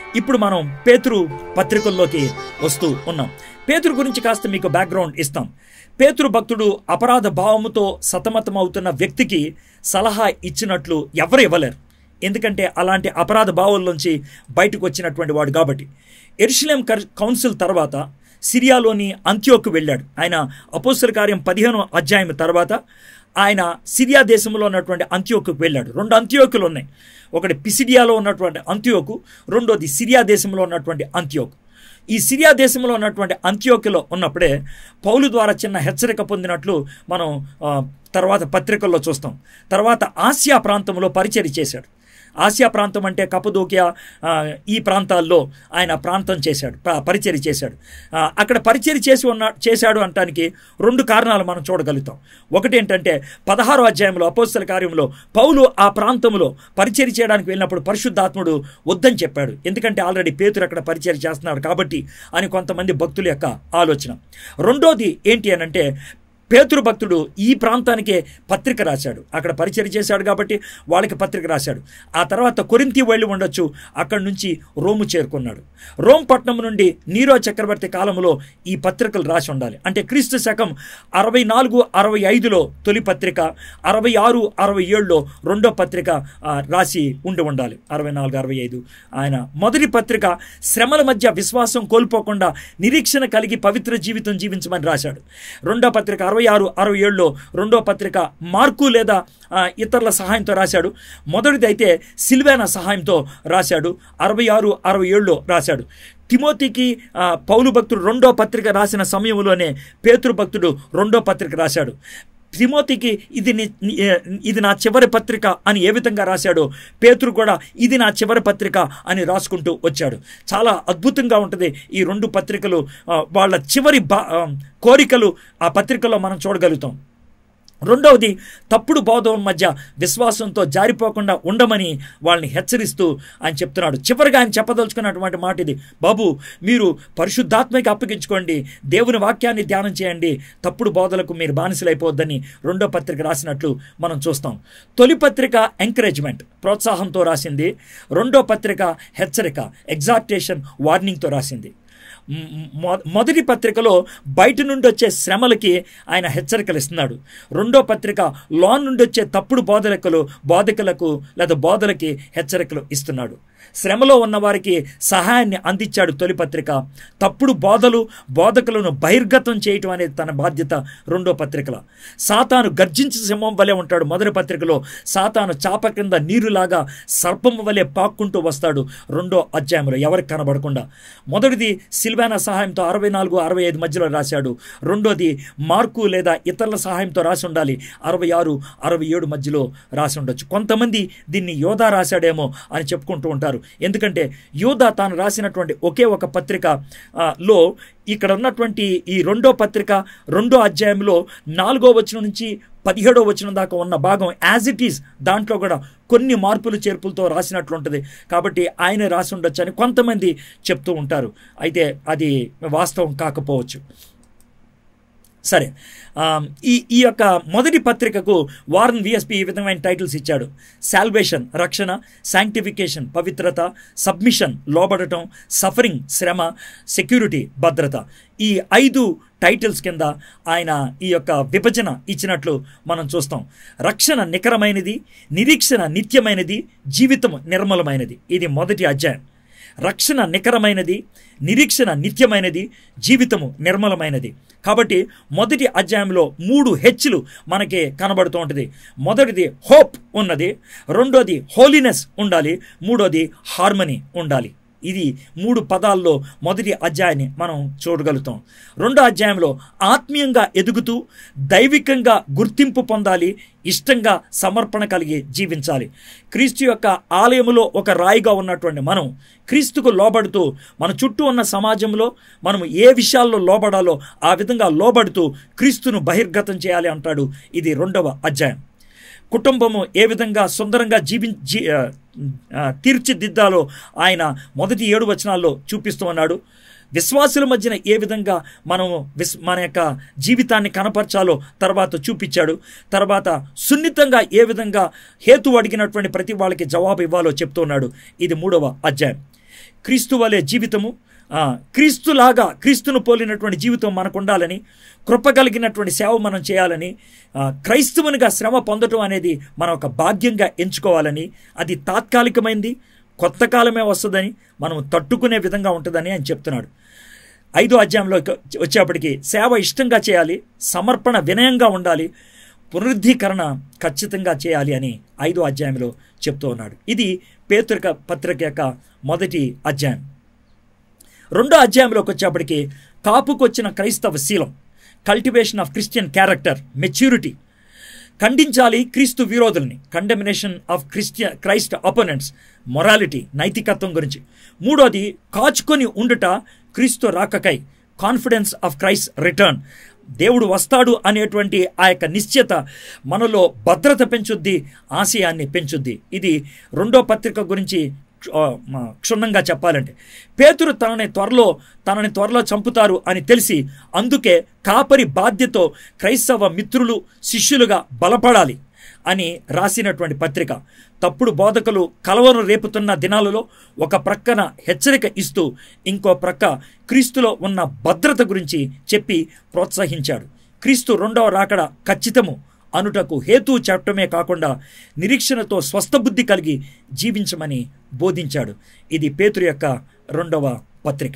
ఇప్పుడు మనం పేతురు పత్రికల్లోకి వస్తూ ఉన్నాం పేతురు గురించి కాస్త మీకు బ్యాక్గ్రౌండ్ ఇస్తాం పేతురు భక్తుడు అపరాధ భావముతో సతమతం అవుతున్న వ్యక్తికి సలహా ఇచ్చినట్లు ఎవరు ఇవ్వలేరు ఎందుకంటే అలాంటి అపరాధ భావంలోంచి బయటకు వచ్చినటువంటి వాడు కాబట్టి ఎరుషులేం కౌన్సిల్ తర్వాత సిరియాలోని అంత్యోకు వెళ్ళాడు ఆయన అపోస్తల కార్యం పదిహేను అధ్యాయం తర్వాత ఆయన సిరియా దేశంలో ఉన్నటువంటి అంత్యోకు వెళ్ళాడు రెండు అంత్యోకులు ఉన్నాయి ఒకటి పిసిడియాలో ఉన్నటువంటి అంత్యోకు రెండోది సిరియా దేశంలో ఉన్నటువంటి అంత్యోకు ఈ సిరియా దేశంలో ఉన్నటువంటి అంత్యోకులో ఉన్నప్పుడే పౌలు ద్వారా చిన్న హెచ్చరిక పొందినట్లు మనం ఆ, తర్వాత పత్రికల్లో చూస్తాం తర్వాత ఆసియా ప్రాంతంలో పరిచయం చేశాడు ఆసియా ప్రాంతం అంటే కపదోకియా ఆ, ఈ ప్రాంతాల్లో ఆయన ప్రాంతం చేశాడు ప- పరిచర్య చేశాడు ఆ, అక్కడ పరిచర్య చేసి ఉన్న చేశాడు అనటానికి రెండు కారణాలు మనం చూడగలుగుతాం ఒకటి ఏంటంటే పదహారో అధ్యాయంలో అపోస్తల కార్యంలో పౌలు ఆ ప్రాంతంలో పరిచర్య చేయడానికి వెళ్ళినప్పుడు పరిశుద్ధాత్ముడు వద్దని చెప్పాడు ఎందుకంటే ఆల్రెడీ పేతురు అక్కడ పరిచర్య చేస్తున్నాడు కాబట్టి అని కొంతమంది భక్తుల యొక్క ఆలోచన రెండోది ఏంటి అని అంటే పేతురు భక్తుడు ఈ ప్రాంతానికే పత్రిక రాశాడు అక్కడ పరిచయం చేశాడు కాబట్టి వాళ్ళకి పత్రిక రాశాడు ఆ తర్వాత కొరింతి వెళ్ళి ఉండొచ్చు అక్కడి నుంచి రోము చేరుకున్నాడు రోమ్ పట్నం నుండి నీరో చక్రవర్తి కాలంలో ఈ పత్రికలు రాసి ఉండాలి అంటే క్రీస్తు శకం అరవై నాలుగు అరవై ఐదులో తొలి పత్రిక అరవై ఆరు అరవై ఏడులో రెండో పత్రిక ఆ, రాసి ఉండి ఉండాలి అరవై నాలుగు అరవై ఐదు ఆయన మొదటి పత్రిక శ్రమల మధ్య విశ్వాసం కోల్పోకుండా నిరీక్షణ కలిగి పవిత్ర జీవితం జీవించమని రాశాడు రెండో పత్రిక అరవై ఆరు అరవై ఏడులో రెండో పత్రిక మార్కు లేదా ఆ, ఇతరుల సహాయంతో రాశాడు మొదటిది అయితే సిల్వేనా సహాయంతో రాశాడు అరవై ఆరు అరవై ఏడులో రాశాడు తిమోతికి ఆ, పౌలు భక్తుడు రెండో పత్రిక రాసిన సమయంలోనే పేతృ భక్తుడు రెండో పత్రిక రాశాడు తిమోతికి ఇది ని- ని- ఇది నా చివరి పత్రిక అని ఏ విధంగా రాశాడో పేతురు కూడా ఇది నా చివరి పత్రిక అని రాసుకుంటూ వచ్చాడు చాలా అద్భుతంగా ఉంటుంది ఈ రెండు పత్రికలు ఆ, వాళ్ళ చివరి బా ఆ, కోరికలు ఆ పత్రికలో మనం చూడగలుగుతాం రెండవది తప్పుడు బోధం మధ్య విశ్వాసంతో జారిపోకుండా ఉండమని వాళ్ళని హెచ్చరిస్తూ ఆయన చెప్తున్నాడు చివరిగా ఆయన చెప్పదలుచుకున్నటువంటి మాట ఇది బాబు మీరు పరిశుద్ధాత్మకి అప్పగించుకోండి దేవుని వాక్యాన్ని ధ్యానం చేయండి తప్పుడు బోధలకు మీరు బానిసలైపోవద్దని రెండో పత్రిక రాసినట్లు మనం చూస్తాం తొలి పత్రిక ఎంకరేజ్మెంట్ ప్రోత్సాహంతో రాసింది రెండో పత్రిక హెచ్చరిక ఎగ్జాక్టేషన్ వార్నింగ్తో రాసింది మొ- మొదటి పత్రికలో బయట నుండి వచ్చే శ్రమలకి ఆయన హెచ్చరికలు ఇస్తున్నాడు రెండో పత్రిక లోన్ నుండి వచ్చే తప్పుడు బోధకులు బోధకులకు లేదా బోధలకి హెచ్చరికలు ఇస్తున్నాడు శ్రమలో ఉన్న వారికి సహాయాన్ని అందించాడు తొలి పత్రిక తప్పుడు బోధలు బోధకులను బహిర్గతం చేయటం అనేది తన బాధ్యత రెండో పత్రికల సాతాను గర్జించి సింహం వలె ఉంటాడు మొదటి పత్రికలో సాతాను చాప కింద నీరులాగా సర్పం వలె పాక్కుంటూ వస్తాడు రెండో అధ్యాయంలో ఎవరికి కనబడకుండా మొదటిది సిల్వానా సహాయంతో అరవై నాలుగు అరవై ఐదు మధ్యలో రాశాడు రెండోది మార్కు లేదా ఇతరుల సహాయంతో రాసి ఉండాలి అరవై ఆరు అరవై ఏడు మధ్యలో రాసి ఉండొచ్చు కొంతమంది దీన్ని యోధా రాశాడేమో అని చెప్పుకుంటూ ఉంటారు ఎందుకంటే యోధా తాను రాసినటువంటి ఒకే ఒక పత్రిక ఆ, లో ఇక్కడ ఉన్నటువంటి ఈ రెండో పత్రిక రెండో అధ్యాయంలో నాలుగో వచనం నుంచి పదిహేడో వచనం దాకా ఉన్న భాగం యాజ్ ఇట్ ఈస్ దాంట్లో కూడా కొన్ని మార్పులు చేర్పులతో రాసినట్లు ఉంటుంది కాబట్టి ఆయన రాసి ఉండొచ్చు అని కొంతమంది చెప్తూ ఉంటారు అయితే అది వాస్తవం కాకపోవచ్చు సరే ఆ, ఈ ఈ యొక్క మొదటి పత్రికకు వారన్ విఎస్పి ఈ విధమైన టైటిల్స్ ఇచ్చాడు సాల్వేషన్ రక్షణ శాంక్టిఫికేషన్ పవిత్రత సబ్మిషన్ లోబడటం సఫరింగ్ శ్రమ సెక్యూరిటీ భద్రత ఈ ఐదు టైటిల్స్ కింద ఆయన ఈ యొక్క విభజన ఇచ్చినట్లు మనం చూస్తాం రక్షణ నికరమైనది నిరీక్షణ నిత్యమైనది జీవితం నిర్మలమైనది ఇది మొదటి అధ్యాయం రక్షణ నికరమైనది నిరీక్షణ నిత్యమైనది జీవితము నిర్మలమైనది కాబట్టి మొదటి అధ్యాయంలో మూడు హెచ్లు మనకి కనబడుతూ ఉంటుంది మొదటిది హోప్ ఉన్నది రెండోది హోలీనెస్ ఉండాలి మూడోది హార్మనీ ఉండాలి ఇది మూడు పదాల్లో మొదటి అధ్యాయాన్ని మనం చూడగలుగుతాం రెండో అధ్యాయంలో ఆత్మీయంగా ఎదుగుతూ దైవికంగా గుర్తింపు పొందాలి ఇష్టంగా సమర్పణ కలిగి జీవించాలి క్రీస్తు యొక్క ఆలయములో ఒక రాయిగా ఉన్నటువంటి మనం క్రీస్తుకు లోబడుతూ మన చుట్టూ ఉన్న సమాజంలో మనం ఏ విషయాల్లో లోబడాలో ఆ విధంగా లోబడుతూ క్రీస్తును బహిర్గతం చేయాలి అంటాడు ఇది రెండవ అధ్యాయం కుటుంబము ఏ విధంగా సుందరంగా జీవి జీ ఆ, ఆ, తీర్చిదిద్దాలో ఆయన మొదటి ఏడు వచనాల్లో చూపిస్తూ ఉన్నాడు విశ్వాసుల మధ్యన ఏ విధంగా మనం విస్ మన యొక్క జీవితాన్ని కనపరచాలో తర్వాత చూపించాడు తర్వాత సున్నితంగా ఏ విధంగా హేతు అడిగినటువంటి ప్రతి వాళ్ళకి జవాబు ఇవ్వాలో చెప్తున్నాడు ఇది మూడవ అధ్యాయం క్రీస్తు వలె జీవితము ఆ, క్రీస్తులాగా క్రీస్తును పోలినటువంటి జీవితం మనకు ఉండాలని కృప కలిగినటువంటి సేవ మనం చేయాలని ఆ, క్రైస్తవునిగా శ్రమ పొందటం అనేది మనం ఒక భాగ్యంగా ఎంచుకోవాలని అది తాత్కాలికమైంది కొత్త కాలమే వస్తుందని మనం తట్టుకునే విధంగా ఉంటుందని ఆయన చెప్తున్నాడు ఐదో అధ్యాయంలో వచ్చేప్పటికి సేవ ఇష్టంగా చేయాలి సమర్పణ వినయంగా ఉండాలి పునరుద్ధీకరణ ఖచ్చితంగా చేయాలి అని ఐదో అధ్యాయంలో చెప్తూ ఉన్నాడు ఇది పేతృక పత్రిక యొక్క మొదటి అధ్యాయం రెండో అధ్యాయంలోకి వచ్చేప్పటికి కాపుకొచ్చిన క్రైస్తవ శీలం cultivation of Christian character maturity ఖండించాలి క్రీస్తు విరోధుల్ని condemnation of Christian Christ opponents morality నైతికత్వం గురించి మూడోది కాచుకొని ఉండుట క్రీస్తు రాకకై కాన్ఫిడెన్స్ ఆఫ్ క్రైస్ట్ రిటర్న్ దేవుడు వస్తాడు అనేటువంటి ఆ యొక్క నిశ్చయత మనలో భద్రత పెంచుద్ది ఆశయాన్ని పెంచుద్ది ఇది రెండో పత్రిక గురించి ఆ, మా క్షుణ్ణంగా చెప్పాలంటే పేతురు తనని త్వరలో తనని త్వరలో చంపుతారు అని తెలిసి అందుకే కాపరి బాధ్యతో క్రైస్తవ మిత్రులు శిష్యులుగా బలపడాలి అని రాసినటువంటి పత్రిక తప్పుడు బోధకులు కలవరం రేపుతున్న దినాలలో ఒక ప్రక్కన హెచ్చరిక ఇస్తూ ఇంకో ప్రక్క క్రీస్తులో ఉన్న భద్రత గురించి చెప్పి ప్రోత్సహించాడు క్రీస్తు రెండవ రాకడ ఖచ్చితము అనుటకు హేతు చెప్పటమే కాకుండా నిరీక్షణతో స్వస్థబుద్ధి కలిగి జీవించమని బోధించాడు ఇది పేతురు యొక్క రెండవ పత్రిక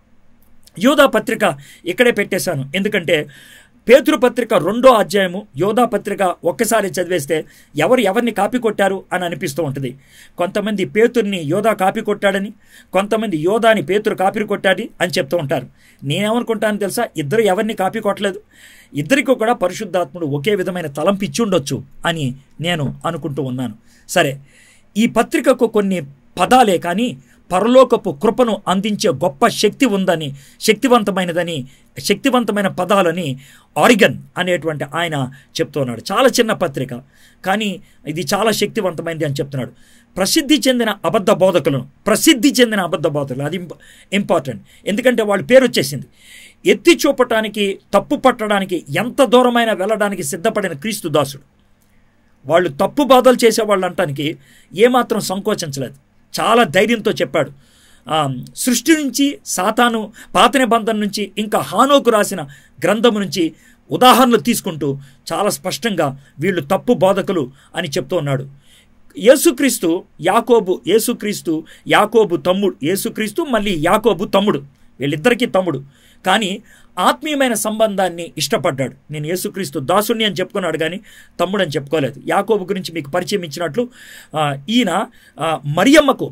యోధా పత్రిక ఇక్కడే పెట్టేశాను ఎందుకంటే పేతురు పత్రిక రెండో అధ్యాయము యోధా పత్రిక ఒక్కసారి చదివేస్తే ఎవరు ఎవరిని కాపీ కొట్టారు అని అనిపిస్తూ ఉంటుంది కొంతమంది పేతుర్ని యోధా కాపీ కొట్టాడని కొంతమంది యోధాని పేతురు కాపీ కొట్టాడి అని చెప్తూ ఉంటారు నేనేమనుకుంటాను తెలుసా ఇద్దరు ఎవరిని కాపీ కొట్టలేదు ఇద్దరికి కూడా పరిశుద్ధాత్ముడు ఒకే విధమైన తలంపు ఇచ్చి ఉండొచ్చు అని నేను అనుకుంటూ ఉన్నాను సరే ఈ పత్రికకు కొన్ని పదాలే కానీ పరలోకపు కృపను అందించే గొప్ప శక్తి ఉందని శక్తివంతమైనదని శక్తివంతమైన పదాలని ఆరిగన్ అనేటువంటి ఆయన చెప్తున్నాడు చాలా చిన్న పత్రిక కానీ ఇది చాలా శక్తివంతమైనది అని చెప్తున్నాడు ప్రసిద్ధి చెందిన అబద్ధ బోధకులను ప్రసిద్ధి చెందిన అబద్ధ బోధకులు అది ఇంప- ఇంపార్టెంట్ ఎందుకంటే వాళ్ళ పేరు వచ్చేసింది ఎత్తి చూపటానికి తప్పు పట్టడానికి ఎంత దూరమైన వెళ్ళడానికి సిద్ధపడిన క్రీస్తు దాసుడు వాళ్ళు తప్పు బాధలు చేసేవాళ్ళు అంటానికి ఏమాత్రం సంకోచించలేదు చాలా ధైర్యంతో చెప్పాడు ఆ, సృష్టి నుంచి సాతాను పాత నిబంధన నుంచి ఇంకా హానోకు రాసిన గ్రంథము నుంచి ఉదాహరణలు తీసుకుంటూ చాలా స్పష్టంగా వీళ్ళు తప్పు బోధకులు అని చెప్తూ ఉన్నాడు యేసుక్రీస్తు యాకోబు యేసుక్రీస్తు యాకోబు తమ్ముడు యేసుక్రీస్తు మళ్ళీ యాకోబు తమ్ముడు వీళ్ళిద్దరికీ తమ్ముడు కానీ ఆత్మీయమైన సంబంధాన్ని ఇష్టపడ్డాడు నేను యేసుక్రీస్తు దాసుని అని చెప్పుకున్నాడు కానీ తమ్ముడు అని చెప్పుకోలేదు యాకోబు గురించి మీకు పరిచయం ఇచ్చినట్లు ఆ, ఈయన ఆ, మరియమ్మకు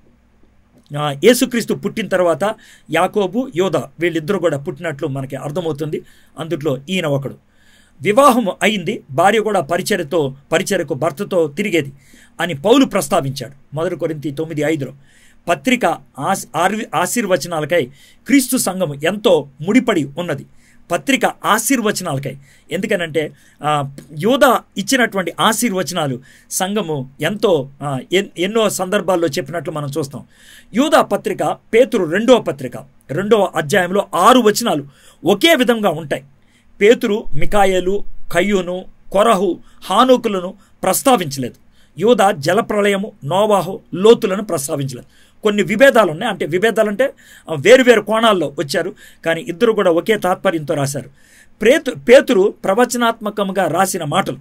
ఆ, యేసుక్రీస్తు పుట్టిన తర్వాత యాకోబు యోధ వీళ్ళిద్దరూ కూడా పుట్టినట్లు మనకి అర్థమవుతుంది అందుట్లో ఈయన ఒకడు వివాహం అయింది భార్య కూడా పరిచర్యతో పరిచర్యకు భర్తతో తిరిగేది అని పౌలు ప్రస్తావించాడు మొదటి కొరింతి తొమ్మిది ఐదులో పత్రిక ఆశ ఆర్వి- ఆశీర్వచనాలకై క్రీస్తు సంఘం ఎంతో ముడిపడి ఉన్నది పత్రిక ఆశీర్వచనాలకై ఎందుకనంటే ఆ, యోధ ఇచ్చినటువంటి ఆశీర్వచనాలు సంఘము ఎంతో ఆ, ఎన్- ఎన్నో సందర్భాల్లో చెప్పినట్లు మనం చూస్తాం యూదా పత్రిక పేతురు రెండవ పత్రిక రెండవ అధ్యాయంలో ఆరు వచనాలు ఒకే విధంగా ఉంటాయి పేతురు మికాయలు కయ్యూను కొరహు హానోకులను ప్రస్తావించలేదు యూద జలప్రలయము నోవాహు లోతులను ప్రస్తావించలేదు కొన్ని విభేదాలు ఉన్నాయి అంటే విభేదాలు అంటే ఆ, వేరువేరు కోణాల్లో వచ్చారు కానీ ఇద్దరు కూడా ఒకే తాత్పర్యంతో రాశారు ప్రేతు పేతురు ప్రవచనాత్మకంగా రాసిన మాటలు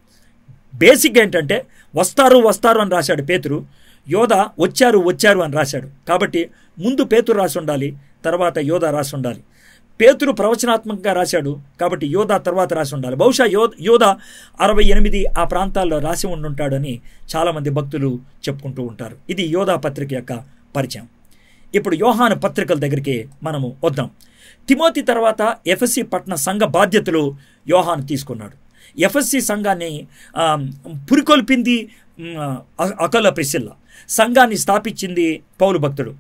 బేసిక్ ఏంటంటే వస్తారు వస్తారు అని రాశాడు పేతురు యోధ వచ్చారు వచ్చారు అని రాశాడు కాబట్టి ముందు పేతురు రాసి ఉండాలి తర్వాత యోధ రాసి ఉండాలి పేతురు ప్రవచనాత్మకంగా రాశాడు కాబట్టి యోధ తర్వాత రాసి ఉండాలి బహుశా యో యోధ అరవై ఎనిమిది ఆ ప్రాంతాల్లో రాసి ఉండుంటాడని చాలామంది భక్తులు చెప్పుకుంటూ ఉంటారు ఇది యోధా పత్రిక యొక్క పరిచయం ఇప్పుడు యోహాను పత్రికల దగ్గరికి మనము వద్దాం తిమోతి తర్వాత ఎఫ్ఎస్సి పట్న సంఘ బాధ్యతలు యోహాను తీసుకున్నాడు ఎఫ్ఎస్సి సంఘాన్ని ఆ, పురికొల్పింది మ్, అ- అకల ప్రిసిల్ల సంఘాన్ని స్థాపించింది పౌలు భక్తుడు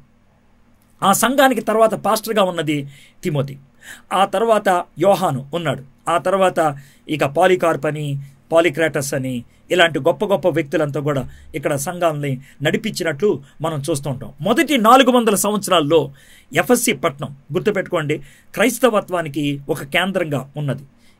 ఆ సంఘానికి తర్వాత పాస్టర్గా ఉన్నది తిమోతి ఆ తర్వాత యోహాను ఉన్నాడు ఆ తర్వాత ఇక పాలికార్ప్ అని పాలిక్రాటస్ అని ఇలాంటి గొప్ప గొప్ప వ్యక్తులంతా కూడా ఇక్కడ సంఘాలని నడిపించినట్లు మనం చూస్తూ ఉంటాం మొదటి నాలుగు వందల సంవత్సరాల్లో ఎఫ్ఎస్సి పట్నం గుర్తుపెట్టుకోండి క్రైస్తవత్వానికి ఒక కేంద్రంగా ఉన్నది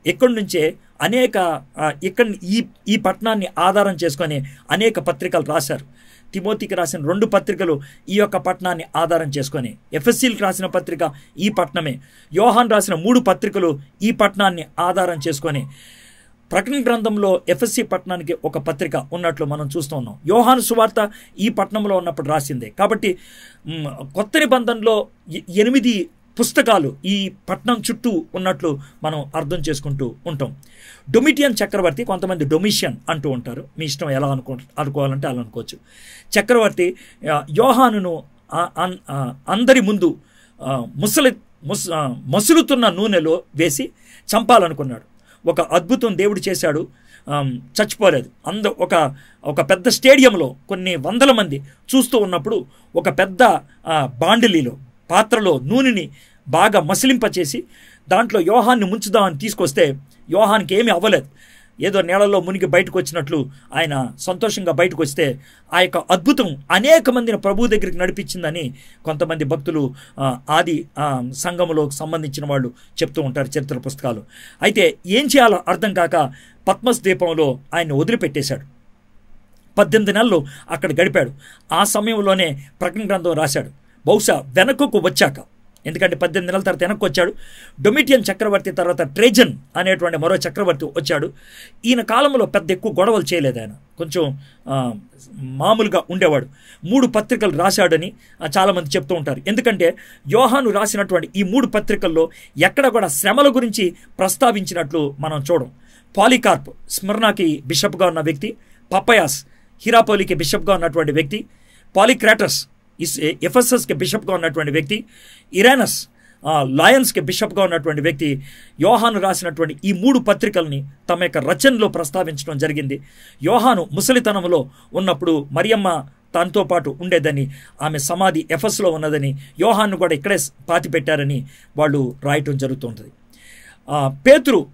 ఇక్కడి నుంచే అనేక ఆ, ఇక్కడ ఈ ఈ పట్టణాన్ని ఆధారం చేసుకొని అనేక పత్రికలు రాశారు తిమోతికి రాసిన రెండు పత్రికలు ఈ యొక్క పట్టణాన్ని ఆధారం చేసుకొని ఎఫ్ఎస్సీలకు రాసిన పత్రిక ఈ పట్టణమే యోహాన్ రాసిన మూడు పత్రికలు ఈ పట్టణాన్ని ఆధారం చేసుకొని ప్రకటన గ్రంథంలో ఎఫ్ఎస్సి పట్టణానికి ఒక పత్రిక ఉన్నట్లు మనం చూస్తూ ఉన్నాం యోహాను సువార్త ఈ పట్టణంలో ఉన్నప్పుడు రాసిందే కాబట్టి మ్, కొత్త నిబంధనలో ఎ- ఎనిమిది పుస్తకాలు ఈ పట్నం చుట్టూ ఉన్నట్లు మనం అర్థం చేసుకుంటూ ఉంటాం డొమిటియన్ చక్రవర్తి కొంతమంది డొమిషియన్ అంటూ ఉంటారు మీ ఇష్టం ఎలా అనుకో అనుకోవాలంటే అలా అనుకోవచ్చు చక్రవర్తి ఆ, యోహానును ఆ- అన్- ఆ, అందరి ముందు ఆ, ముసలి ముస్ ఆ, మసులుతున్న నూనెలో వేసి చంపాలనుకున్నాడు ఒక అద్భుతం దేవుడు చేశాడు ఆమ్, చచ్చిపోలేదు అంద ఒక ఒక పెద్ద స్టేడియంలో కొన్ని వందల మంది చూస్తూ ఉన్నప్పుడు ఒక పెద్ద ఆ, బాండిలీలో పాత్రలో నూనెని బాగా మసిలింపచేసి దాంట్లో యోహాన్ని ముంచుదామని తీసుకొస్తే యోహానికి ఏమీ అవ్వలేదు ఏదో నీళ్ళలో మునిగి బయటకు వచ్చినట్లు ఆయన సంతోషంగా బయటకు వస్తే ఆ యొక్క అద్భుతం అనేక మందిని ప్రభు దగ్గరికి నడిపించిందని కొంతమంది భక్తులు ఆ, ఆది ఆ, సంఘములో సంబంధించిన వాళ్ళు చెప్తూ ఉంటారు చరిత్ర పుస్తకాలు అయితే ఏం చేయాలో అర్థం కాక పద్మస్ ద్వీపంలో ఆయన వదిలిపెట్టేశాడు పద్దెనిమిది నెలలు అక్కడ గడిపాడు ఆ సమయంలోనే ప్రకటన గ్రంథం రాశాడు బహుశా వెనకకు వచ్చాక ఎందుకంటే పద్దెనిమిది నెలల తర్వాత వెనక్కి వచ్చాడు డొమిటియన్ చక్రవర్తి తర్వాత ట్రేజన్ అనేటువంటి మరో చక్రవర్తి వచ్చాడు ఈయన కాలంలో పెద్ద ఎక్కువ గొడవలు చేయలేదు ఆయన కొంచెం ఆ, మామూలుగా ఉండేవాడు మూడు పత్రికలు రాశాడని ఆ, చాలామంది చెప్తూ ఉంటారు ఎందుకంటే యోహాను రాసినటువంటి ఈ మూడు పత్రికల్లో ఎక్కడ కూడా శ్రమల గురించి ప్రస్తావించినట్లు మనం చూడం పాలికార్ప్ స్మరణకి బిషప్గా ఉన్న వ్యక్తి పప్పయాస్ హిరాపోలికి బిషప్గా ఉన్నటువంటి వ్యక్తి పాలిక్రాటస్ ఇస్ ఎఫెసస్కి బిషప్గా ఉన్నటువంటి వ్యక్తి ఇరానస్ ఆ, లాయన్స్కి బిషప్గా ఉన్నటువంటి వ్యక్తి యోహాను రాసినటువంటి ఈ మూడు పత్రికల్ని తమ యొక్క రచనలో ప్రస్తావించడం జరిగింది యోహాను ముసలితనంలో ఉన్నప్పుడు మరియమ్మ తనతో పాటు ఉండేదని ఆమె సమాధి ఎఫెస్లో ఉన్నదని యోహాను కూడా ఇక్కడే పాతి పెట్టారని వాళ్ళు రాయటం జరుగుతుంటుంది ఆ, పేతురు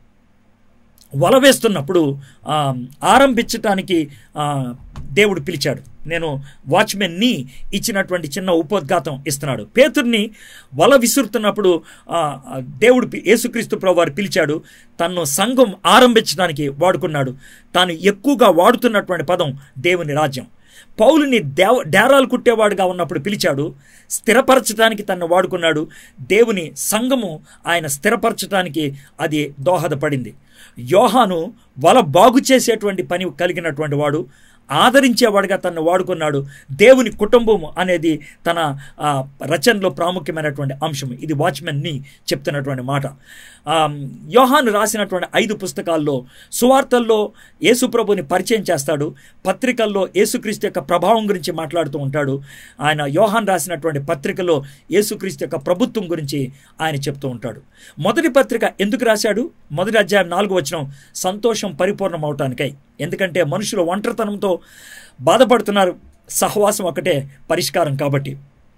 వల వేస్తున్నప్పుడు ఆ, ఆరంభించటానికి ఆ, దేవుడు పిలిచాడు నేను వాచ్మెన్ని ఇచ్చినటువంటి చిన్న ఉపోద్ఘాతం ఇస్తున్నాడు పేతుర్ని వల విసురుతున్నప్పుడు ఆ, ఆ, దేవుడు పి- యేసుక్రీస్తు ప్రభు వారు పిలిచాడు తన్ను సంఘం ఆరంభించడానికి వాడుకున్నాడు తాను ఎక్కువగా వాడుతున్నటువంటి పదం దేవుని రాజ్యం పౌలుని దేవ డేరాలు కుట్టేవాడుగా ఉన్నప్పుడు పిలిచాడు స్థిరపరచడానికి తను వాడుకున్నాడు దేవుని సంఘము ఆయన స్థిరపరచడానికి అది దోహదపడింది యోహాను వల బాగు చేసేటువంటి పని కలిగినటువంటి వాడు ఆదరించేవాడిగా తను వాడుకున్నాడు దేవుని కుటుంబం అనేది తన ఆ, రచనలో ప్రాముఖ్యమైనటువంటి అంశం ఇది వాచ్మెన్ని చెప్తున్నటువంటి మాట ఆ, యోహాను రాసినటువంటి ఐదు పుస్తకాల్లో సువార్తల్లో యేసుప్రభుని పరిచయం చేస్తాడు పత్రికల్లో యేసుక్రీస్తు యొక్క ప్రభావం గురించి మాట్లాడుతూ ఉంటాడు ఆయన యోహాన్ రాసినటువంటి పత్రికలో యేసుక్రీస్తు యొక్క ప్రభుత్వం గురించి ఆయన చెప్తూ ఉంటాడు మొదటి పత్రిక ఎందుకు రాశాడు మొదటి అధ్యాయం నాలుగు వచనం సంతోషం పరిపూర్ణం అవటానికై ఎందుకంటే మనుషులు ఒంటరితనంతో బాధపడుతున్నారు సహవాసం ఒకటే పరిష్కారం కాబట్టి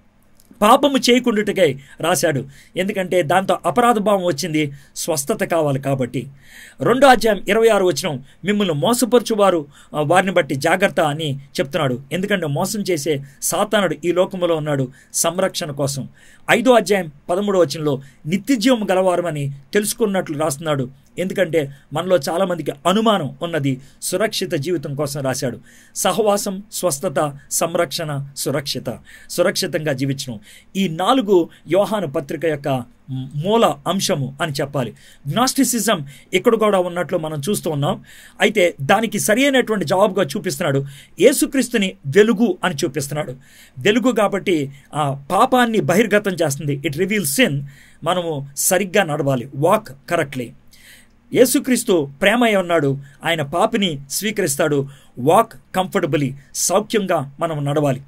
పాపము చేయకుండాటకై రాశాడు ఎందుకంటే దాంతో అపరాధ భావం వచ్చింది స్వస్థత కావాలి కాబట్టి రెండో అధ్యాయం ఇరవై ఆరు వచ్చిన మిమ్మల్ని మోసపరచువారు ఆ, వారిని బట్టి జాగ్రత్త అని చెప్తున్నాడు ఎందుకంటే మోసం చేసే సాతానుడు ఈ లోకంలో ఉన్నాడు సంరక్షణ కోసం ఐదో అధ్యాయం పదమూడో వచనంలో నిత్యజీవం గలవారమని తెలుసుకున్నట్లు రాస్తున్నాడు ఎందుకంటే మనలో చాలామందికి అనుమానం ఉన్నది సురక్షిత జీవితం కోసం రాశాడు సహవాసం స్వస్థత సంరక్షణ సురక్షిత సురక్షితంగా జీవించడం ఈ నాలుగు యోహాను పత్రిక యొక్క మూల అంశము అని చెప్పాలి గ్నాస్టిసిజం ఇక్కడ కూడా ఉన్నట్లు మనం చూస్తూ ఉన్నాం అయితే దానికి సరి అయినటువంటి జవాబుగా చూపిస్తున్నాడు యేసుక్రీస్తుని వెలుగు అని చూపిస్తున్నాడు వెలుగు కాబట్టి ఆ పాపాన్ని బహిర్గతం చేస్తుంది ఇట్ రివీల్ సిన్ మనము సరిగ్గా నడవాలి వాక్ కరెక్ట్లీ యేసుక్రీస్తు ప్రేమ అయి ఉన్నాడు ఆయన పాపిని స్వీకరిస్తాడు వాక్ కంఫర్టబుల్లీ సౌఖ్యంగా మనం నడవాలి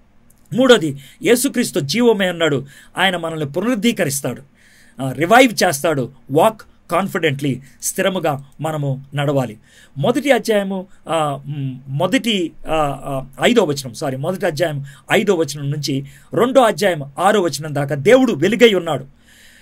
మూడోది యేసుక్రీస్తు జీవమే ఉన్నాడు ఆయన మనల్ని పునరుద్ధీకరిస్తాడు ఆ, రివైవ్ చేస్తాడు వాక్ కాన్ఫిడెంట్లీ స్థిరముగా మనము నడవాలి మొదటి అధ్యాయము ఆ, మ్, మొదటి ఆ, ఆ, ఐదో వచనం సారీ మొదటి అధ్యాయం ఐదో వచనం నుంచి రెండో అధ్యాయం ఆరో వచనం దాకా దేవుడు వెలుగై ఉన్నాడు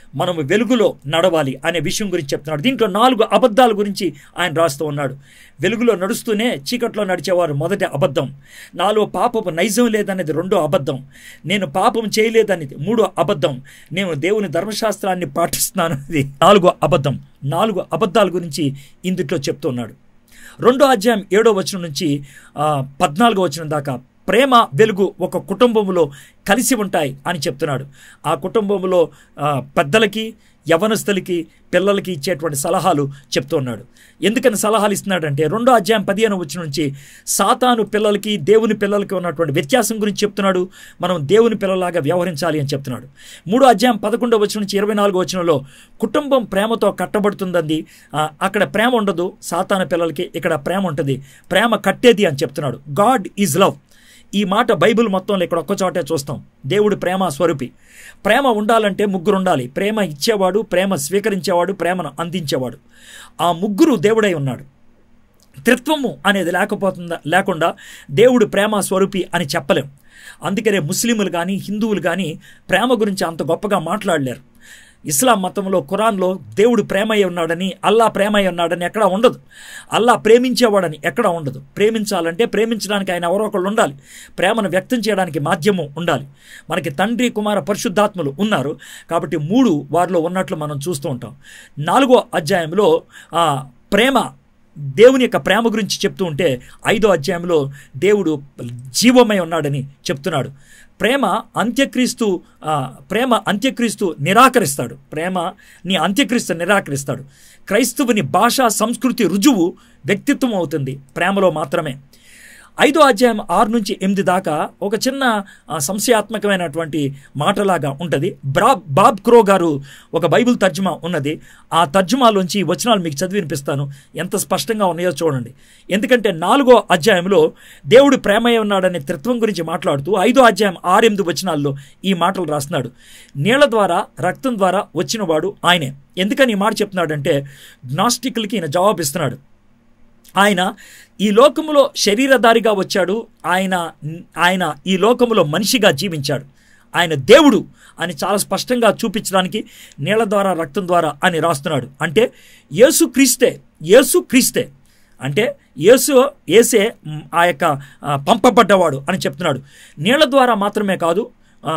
మనము వెలుగులో నడవాలి అనే విషయం గురించి చెప్తున్నాడు దీంట్లో నాలుగు అబద్ధాల గురించి ఆయన రాస్తూ ఉన్నాడు వెలుగులో నడుస్తూనే చీకట్లో నడిచేవారు మొదటి అబద్ధం నాలో పాపపు నైజం లేదనేది రెండో అబద్ధం నేను పాపం చేయలేదనేది మూడో అబద్ధం నేను దేవుని ధర్మశాస్త్రాన్ని పాటిస్తున్నాను అనేది నాలుగో అబద్ధం నాలుగు అబద్ధాల గురించి ఇందుట్లో చెప్తున్నాడు రెండో అధ్యాయం ఏడో వచనం నుంచి ఆ, పద్నాలుగో వచనం దాకా ప్రేమ వెలుగు ఒక కుటుంబంలో కలిసి ఉంటాయి అని చెప్తున్నాడు ఆ కుటుంబంలో ఆ, పెద్దలకి యవనస్తులకి పిల్లలకి ఇచ్చేటువంటి సలహాలు చెప్తున్నాడు ఎందుకని సలహాలు ఇస్తున్నాడంటే రెండో అధ్యాయం పదిహేను వచ్చిన నుంచి సాతాను పిల్లలకి దేవుని పిల్లలకి ఉన్నటువంటి వ్యత్యాసం గురించి చెప్తున్నాడు మనం దేవుని పిల్లలాగా వ్యవహరించాలి అని చెప్తున్నాడు మూడో అధ్యాయం పదకొండో వచ్చిన నుంచి ఇరవై నాలుగో వచనంలో కుటుంబం ప్రేమతో కట్టబడుతుందండి ఆ, అక్కడ ప్రేమ ఉండదు సాతాను పిల్లలకి ఇక్కడ ప్రేమ ఉంటుంది ప్రేమ కట్టేది అని చెప్తున్నాడు గాడ్ ఈజ్ లవ్ ఈ మాట బైబిల్ మొత్తంలో ఇక్కడ ఒక్క చోటే చూస్తాం దేవుడు ప్రేమ స్వరూపి ప్రేమ ఉండాలంటే ముగ్గురు ఉండాలి ప్రేమ ఇచ్చేవాడు ప్రేమ స్వీకరించేవాడు ప్రేమను అందించేవాడు ఆ ముగ్గురు దేవుడై ఉన్నాడు త్రిత్వము అనేది లేకపోతుందా లేకుండా దేవుడు ప్రేమ స్వరూపి అని చెప్పలేం అందుకనే ముస్లింలు కానీ హిందువులు కానీ ప్రేమ గురించి అంత గొప్పగా మాట్లాడలేరు ఇస్లాం మతంలో ఖురాన్లో దేవుడు ప్రేమయ్య ఉన్నాడని అల్లా ప్రేమయ్య ఉన్నాడని ఎక్కడా ఉండదు అల్లా ప్రేమించేవాడని ఎక్కడా ఉండదు ప్రేమించాలంటే ప్రేమించడానికి ఆయన ఎవరో ఒకళ్ళు ఉండాలి ప్రేమను వ్యక్తం చేయడానికి మాధ్యమం ఉండాలి మనకి తండ్రి కుమార పరిశుద్ధాత్మలు ఉన్నారు కాబట్టి మూడు వారిలో ఉన్నట్లు మనం చూస్తూ ఉంటాం నాలుగో అధ్యాయంలో ఆ, ప్రేమ దేవుని యొక్క ప్రేమ గురించి చెప్తూ ఉంటే ఐదో అధ్యాయంలో దేవుడు జీవమై ఉన్నాడని చెప్తున్నాడు ప్రేమ అంత్యక్రీస్తు ఆ, ప్రేమ అంత్యక్రీస్తు నిరాకరిస్తాడు ప్రేమ నీ అంత్యక్రీస్తు నిరాకరిస్తాడు క్రైస్తవుని భాషా సంస్కృతి రుజువు వ్యక్తిత్వం అవుతుంది ప్రేమలో మాత్రమే ఐదో అధ్యాయం ఆరు నుంచి ఎనిమిది దాకా ఒక చిన్న ఆ, సంశయాత్మకమైనటువంటి మాటలాగా ఉంటుంది బ్రా బాబ్ క్రో గారు ఒక బైబిల్ తర్జుమా ఉన్నది ఆ తర్జుమాలోంచి ఈ వచనాలు మీకు చదివి వినిపిస్తాను ఎంత స్పష్టంగా ఉన్నాయో చూడండి ఎందుకంటే నాలుగో అధ్యాయంలో దేవుడు ప్రేమయ్య ఉన్నాడనే త్రిత్వం గురించి మాట్లాడుతూ ఐదో అధ్యాయం ఆరెనిమిది వచనాల్లో ఈ మాటలు రాస్తున్నాడు నీళ్ల ద్వారా రక్తం ద్వారా వచ్చినవాడు ఆయనే ఎందుకని ఈ మాట చెప్తున్నాడంటే గ్నాస్టిక్లకి ఈయన జవాబిస్తున్నాడు ఆయన ఈ లోకములో శరీరధారిగా వచ్చాడు ఆయన ఆయన ఈ లోకములో మనిషిగా జీవించాడు ఆయన దేవుడు అని చాలా స్పష్టంగా చూపించడానికి నీళ్ల ద్వారా రక్తం ద్వారా అని రాస్తున్నాడు అంటే యేసు క్రీస్తే యేసు క్రీస్తే అంటే యేసు ఏసే మ్, ఆ యొక్క ఆ, పంపబడ్డవాడు అని చెప్తున్నాడు నీళ్ల ద్వారా మాత్రమే కాదు ఆ,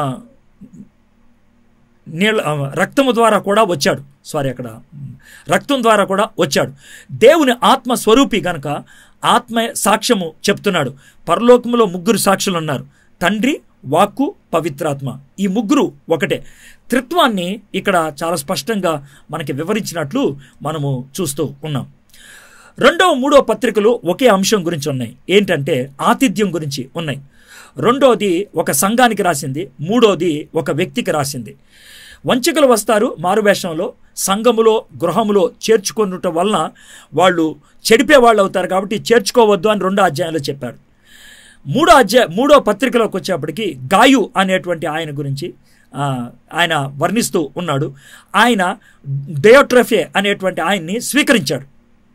నీళ్ళ ఆ, రక్తము ద్వారా కూడా వచ్చాడు సారీ అక్కడ మ్, రక్తం ద్వారా కూడా వచ్చాడు దేవుని ఆత్మ స్వరూపి గనక ఆత్మ సాక్ష్యము చెప్తున్నాడు పరలోకములో ముగ్గురు సాక్షులు ఉన్నారు తండ్రి వాక్కు పవిత్రాత్మ ఈ ముగ్గురు ఒకటే త్రిత్వాన్ని ఇక్కడ చాలా స్పష్టంగా మనకి వివరించినట్లు మనము చూస్తూ ఉన్నాం రెండవ మూడో పత్రికలు ఒకే అంశం గురించి ఉన్నాయి ఏంటంటే ఆతిథ్యం గురించి ఉన్నాయి రెండోది ఒక సంఘానికి రాసింది మూడోది ఒక వ్యక్తికి రాసింది వంచకులు వస్తారు మారువేషంలో సంఘములో గృహములో చేర్చుకొనుట వలన వాళ్ళు చెడిపే వాళ్ళు అవుతారు కాబట్టి చేర్చుకోవద్దు అని రెండో అధ్యాయంలో చెప్పాడు మూడో అధ్యాయ మూడో పత్రికలోకి వచ్చేప్పటికి గాయు అనేటువంటి ఆయన గురించి ఆ, ఆయన వర్ణిస్తూ ఉన్నాడు ఆయన డయోట్రఫే అనేటువంటి ఆయన్ని స్వీకరించాడు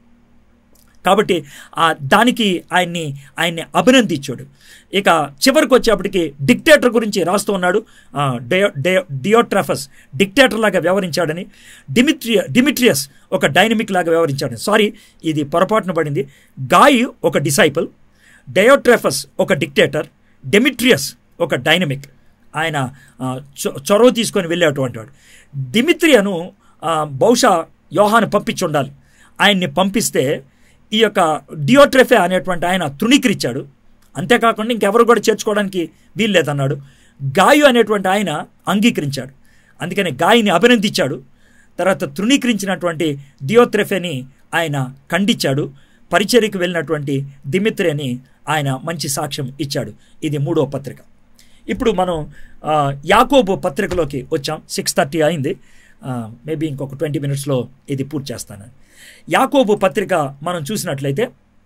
కాబట్టి ఆ దానికి ఆయన్ని ఆయన్ని అభినందించాడు ఇక చివరికి వచ్చేప్పటికి డిక్టేటర్ గురించి రాస్తూ ఉన్నాడు ఆ, డయో డయో డియోట్రాఫస్ డిక్టేటర్ లాగా వ్యవహరించాడని డిమిట్రియ డిమిట్రియస్ ఒక డైనమిక్ లాగా వ్యవహరించాడని సారీ ఇది పొరపాటున పడింది గాయి ఒక డిసైపుల్ డయోట్రాఫస్ ఒక డిక్టేటర్ డెమిట్రియస్ ఒక డైనమిక్ ఆయన ఆ, చొ- చొరవ తీసుకొని వెళ్ళేటువంటి వాడు డిమిత్రియను ఆ, బహుశా యోహాను పంపించి ఉండాలి ఆయన్ని పంపిస్తే ఈ యొక్క డియోట్రెఫే అనేటువంటి ఆయన తృణీకరించాడు అంతేకాకుండా ఇంకెవరు కూడా చేర్చుకోవడానికి వీల్లేదన్నాడు గాయు అనేటువంటి ఆయన అంగీకరించాడు అందుకని గాయని అభినందించాడు తర్వాత తృణీకరించినటువంటి డియోత్రెఫేని ఆయన ఖండించాడు పరిచర్యకు వెళ్ళినటువంటి దిమిత్రేని ఆయన మంచి సాక్ష్యం ఇచ్చాడు ఇది మూడో పత్రిక ఇప్పుడు మనం ఆ, యాకోబు పత్రికలోకి వచ్చాం సిక్స్ థర్టీ అయింది మేబీ ఇంకొక ట్వంటీ మినిట్స్లో ఇది పూర్తి చేస్తాను యాకోబు పత్రిక మనం చూసినట్లయితే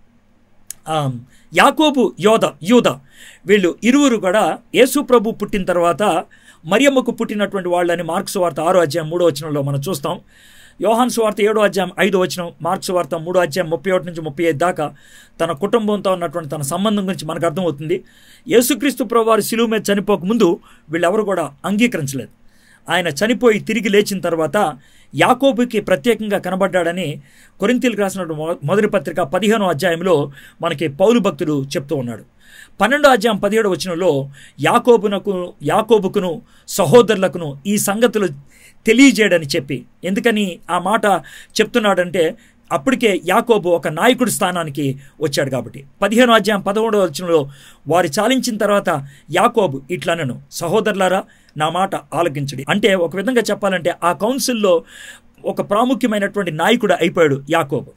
ఆ, యాకోబు యోధ యూద వీళ్ళు ఇరువురు కూడా యేసు ప్రభు పుట్టిన తర్వాత మరియమ్మకు పుట్టినటువంటి వాళ్ళని మార్క్స్ వార్త ఆరో అధ్యాయం మూడో వచనంలో మనం చూస్తాం యోహాన్ సువార్త ఏడో అధ్యాయం ఐదో వచనం మార్క్స్ వార్త మూడో అధ్యాయం ముప్పై ఒకటి నుంచి ముప్పై ఐదు దాకా తన కుటుంబంతో ఉన్నటువంటి తన సంబంధం గురించి మనకు అర్థమవుతుంది యేసుక్రీస్తు ప్రభు వారు శిలువ మీద చనిపోక ముందు వీళ్ళెవరు కూడా అంగీకరించలేదు ఆయన చనిపోయి తిరిగి లేచిన తర్వాత యాకోబుకి ప్రత్యేకంగా కనబడ్డాడని కొరింతీలకు రాసినటువంటి మొ- మొదటి పత్రిక పదిహేనో అధ్యాయంలో మనకి పౌలు భక్తుడు చెప్తూ ఉన్నాడు పన్నెండో అధ్యాయం పదిహేడు వచనంలో యాకోబునకు యాకోబుకును సహోదరులకును ఈ సంగతులు తెలియజేయడని చెప్పి ఎందుకని ఆ మాట చెప్తున్నాడంటే అప్పటికే యాకోబు ఒక నాయకుడి స్థానానికి వచ్చాడు కాబట్టి పదిహేను అధ్యాయం పదమూడవ వచనంలో వారు చాలించిన తర్వాత యాకోబు ఇట్లనను సహోదరులారా నా మాట ఆలకించడి అంటే ఒక విధంగా చెప్పాలంటే ఆ కౌన్సిల్లో ఒక ప్రాముఖ్యమైనటువంటి నాయకుడు అయిపోయాడు యాకోబు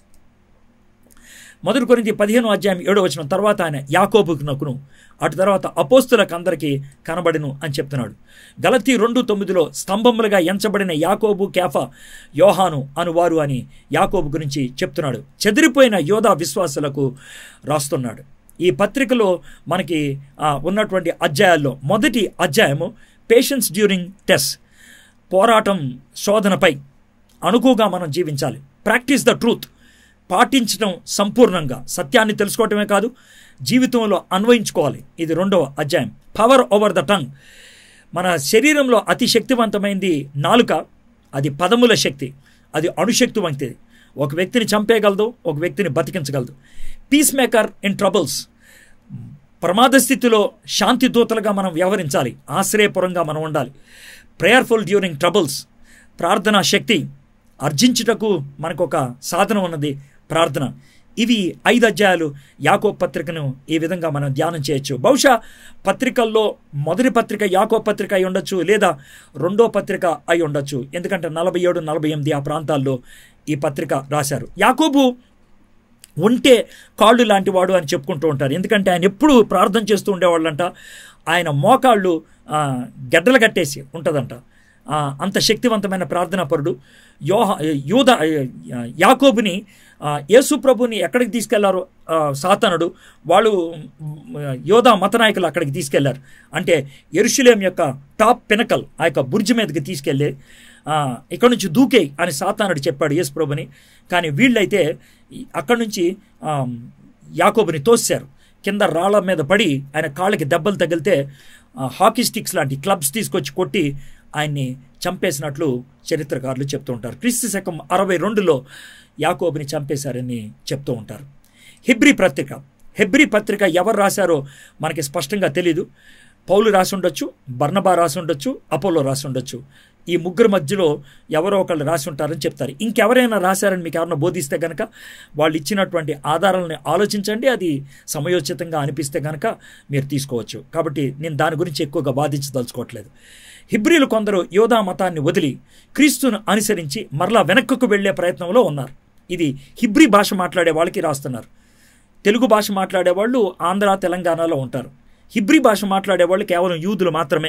మొదటి కొరింది పదిహేను అధ్యాయం ఏడో వచ్చిన తర్వాత ఆయన యాకోబుకునకును అటు తర్వాత అపోస్తులకు అందరికీ కనబడిను అని చెప్తున్నాడు గలతీ రెండు తొమ్మిదిలో స్తంభములుగా ఎంచబడిన యాకోబు కేఫా యోహాను అనువారు అని యాకోబు గురించి చెప్తున్నాడు చెదిరిపోయిన యోధా విశ్వాసులకు రాస్తున్నాడు ఈ పత్రికలో మనకి ఆ, ఉన్నటువంటి అధ్యాయాల్లో మొదటి అధ్యాయము పేషెన్స్ డ్యూరింగ్ టెస్ట్ పోరాటం శోధనపై అణుకుగా మనం జీవించాలి ప్రాక్టీస్ ద ట్రూత్ పాటించడం సంపూర్ణంగా సత్యాన్ని తెలుసుకోవటమే కాదు జీవితంలో అన్వయించుకోవాలి ఇది రెండవ అధ్యాయం పవర్ ఓవర్ ద టంగ్ మన శరీరంలో అతి శక్తివంతమైంది నాలుక అది పదముల శక్తి అది అణుశక్తి వంటిది ఒక వ్యక్తిని చంపేయగలదు ఒక వ్యక్తిని బతికించగలదు పీస్ మేకర్ ఇన్ ట్రబుల్స్ ప్రమాద స్థితిలో శాంతి దూతలుగా మనం వ్యవహరించాలి ఆశ్రయపురంగా మనం ఉండాలి ప్రేయర్ఫుల్ డ్యూరింగ్ ట్రబుల్స్ ప్రార్థనా శక్తి అర్జించుటకు మనకు ఒక సాధనం ఉన్నది ప్రార్థన ఇవి ఐదు అధ్యాయాలు యాకో పత్రికను ఈ విధంగా మనం ధ్యానం చేయొచ్చు బహుశా పత్రికల్లో మొదటి పత్రిక యాకో పత్రిక అయి ఉండొచ్చు లేదా రెండో పత్రిక అయి ఉండొచ్చు ఎందుకంటే నలభై ఏడు నలభై ఎనిమిది ఆ ప్రాంతాల్లో ఈ పత్రిక రాశారు యాకోబు ఉంటే కాళ్ళు లాంటి వాడు అని చెప్పుకుంటూ ఉంటారు ఎందుకంటే ఆయన ఎప్పుడు ప్రార్థన చేస్తూ ఉండేవాళ్ళంట ఆయన మోకాళ్ళు ఆ, గడ్డలు కట్టేసి ఉంటుందంట ఆ, అంత శక్తివంతమైన ప్రార్థనా పరుడు యోహ యూద యాకోబుని ఆ, యేసు ప్రభుని ఎక్కడికి తీసుకెళ్లారు ఆ, సాతానుడు వాళ్ళు మ్, యోధా మతనాయకులు అక్కడికి తీసుకెళ్లారు అంటే ఎరుషులేం యొక్క టాప్ పినకల్ ఆ యొక్క బుర్జి మీదకి తీసుకెళ్ళి ఆ, ఇక్కడ నుంచి దూకే అని సాతానుడు చెప్పాడు యేసు ప్రభుని కానీ వీళ్ళైతే ఈ- అక్కడి నుంచి ఆ, యాకోబుని తోసారు కింద రాళ్ళ మీద పడి ఆయన కాళ్ళకి దెబ్బలు తగిలితే ఆ, హాకీ స్టిక్స్ లాంటి క్లబ్స్ తీసుకొచ్చి కొట్టి ఆయన్ని చంపేసినట్లు చరిత్రకారులు చెప్తూ ఉంటారు క్రీస్తు శకం అరవై రెండులో యాకోబుని చంపేశారని చెప్తూ ఉంటారు హిబ్రీ పత్రిక హెబ్రీ పత్రిక ఎవరు రాశారో మనకి స్పష్టంగా తెలీదు పౌలు రాసి ఉండొచ్చు బర్నబా రాసి ఉండొచ్చు అపోలో రాసి ఉండొచ్చు ఈ ముగ్గురు మధ్యలో ఎవరో ఒకళ్ళు రాసి ఉంటారని చెప్తారు ఇంకెవరైనా రాశారని మీకు ఎవరైనా బోధిస్తే కనుక వాళ్ళు ఇచ్చినటువంటి ఆధారాలను ఆలోచించండి అది సమయోచితంగా అనిపిస్తే కనుక మీరు తీసుకోవచ్చు కాబట్టి నేను దాని గురించి ఎక్కువగా బాధించదలుచుకోవట్లేదు హిబ్రీలు కొందరు యోధా మతాన్ని వదిలి క్రీస్తును అనుసరించి మరలా వెనక్కు వెళ్లే ప్రయత్నంలో ఉన్నారు ఇది హిబ్రీ భాష మాట్లాడే వాళ్ళకి రాస్తున్నారు తెలుగు భాష మాట్లాడే వాళ్ళు ఆంధ్ర తెలంగాణలో ఉంటారు హిబ్రీ భాష మాట్లాడే వాళ్ళు కేవలం యూదులు మాత్రమే